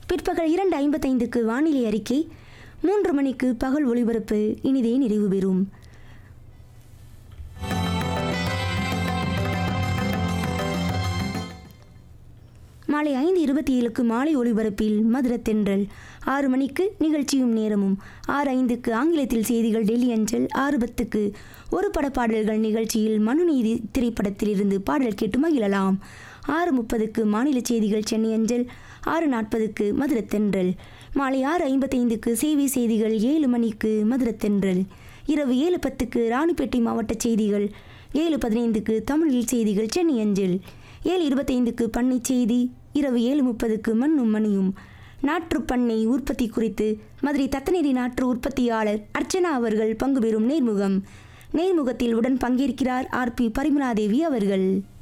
பிற்பகல் இரண்டு ஐம்பத்தைந்துக்கு வானிலை அறிக்கை மூன்று மணிக்கு பகல் ஒளிபரப்பு இனிதே நிறைவு பெறும் மாலை ஐந்து இருபத்தி ஏழுக்கு மாலை ஒளிபரப்பில் மதுரத்தென்றல் ஆறு மணிக்கு நிகழ்ச்சியும் நேரமும் ஆறு ஐந்துக்கு ஆங்கிலத்தில் செய்திகள் டெல்லி அஞ்சல் ஆறு பத்துக்கு ஒரு பட பாடல்கள் நிகழ்ச்சியில் மனுநீதி திரைப்படத்திலிருந்து பாடல் கேட்டு மகிழலாம் ஆறு முப்பதுக்கு மாநில செய்திகள் சென்னை அஞ்சல் ஆறு நாற்பதுக்கு மதுரத்தென்றல் மாலை ஆறு ஐம்பத்தைந்துக்கு சேவை செய்திகள் ஏழு மணிக்கு மதுரத்தென்றல் இரவு ஏழு பத்துக்கு ராணிப்பேட்டை மாவட்ட செய்திகள் ஏழு பதினைந்துக்கு தமிழில் செய்திகள் சென்னை அஞ்சல் ஏழு இருபத்தைந்துக்கு பண்ணை செய்தி இரவு ஏழு முப்பதுக்கு மண்ணும் மணியும் நாற்று பண்ணை உற்பத்தி குறித்து மதுரை தத்தநேரி நாற்று உற்பத்தியாளர் அர்ச்சனா அவர்கள் பங்கு பெறும் நேர்முகம் நேர்முகத்தில் உடன் பங்கேற்கிறார் ஆர் பி பரிமலாதேவி அவர்கள்